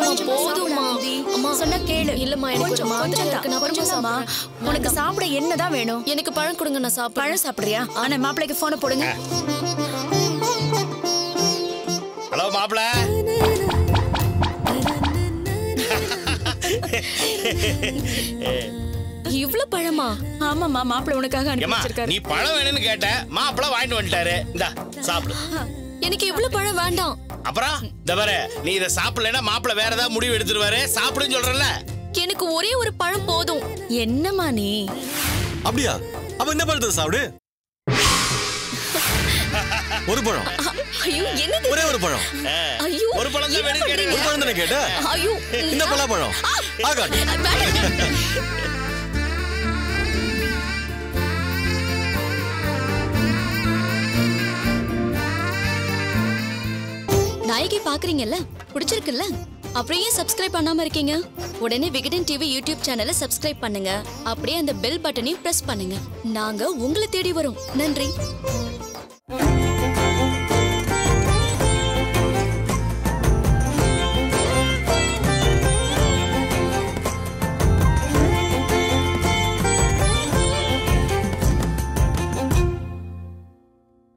இல்லம்மா கொஞ்சமா போதும்மா சாப்பிடு, ஆனந்தி. அம்மா சொன்னா கேளு இல்லம்மா எனக்கு ஒரு கொஞ்சம் மாதிரி கொஞ்சம் இருக்கு நான் அப்புறமா கொஞ்சம் தாம்மா. சாப்பிடுறேன். உனக்கு சாப்பிட என்னதான் வேணும் எனக்கு பழம் கொடுங்க நான் சாப்பிடுறேன் பழம் சாப்பிடுறியா ஆனா மாப்பிள்ளைக்கு போனை போடுங்க ஹலோ மாப்பிள இவ்ளோ பழமா ஆமாமா மாப்பிள்ளை உனக்காக அனுப்பி ஏமா வச்சிருக்காரு நீ பழம் வேணும்னு கேட்ட மாப்பிள வாங்கிட்டு வந்துட்டாரு இந்தா சாப்பிடு எனக்கு இவ்ளோ பழம் வேண்டாம் அப்புறம் இந்த பாரு நீ இதை சாப்பிடலைன்னா மாப்பிள வேற ஏதாவது முடிவு எடுத்துருவாரு சாப்பிடுன்னு சொல்றல எனக்கு ஒரே ஒரு பழம் போதும் என்னம்மா நீ அப்படியா அப்ப இந்த பழத்தை சாப்பிடு ஒரு பழம் ஐயோ என்னது ஒரே ஒரு பழம் ஐயோ ஒரு பழம் தான் என்ன வேணும்னு பண்றீங்க? ஒரு பழம் தானே கேட்ட ஐயோ இந்த பலாப்பழம் ஆகாட் வேண்டாம். நாயகி பாக்குறீங்கல்ல பிடிச்சிருக்குல்ல அப்புறம் ஏன் சப்ஸ்கிரைப் பண்ணாம இருக்கீங்க உடனே விகடன் டிவி யூடியூப் சேனலை சப்ஸ்கிரைப் பண்ணுங்க அப்படியே அந்த பெல் பட்டனையும் பிரஸ் பண்ணுங்க நாங்க உங்களை தேடி வரோம் நன்றி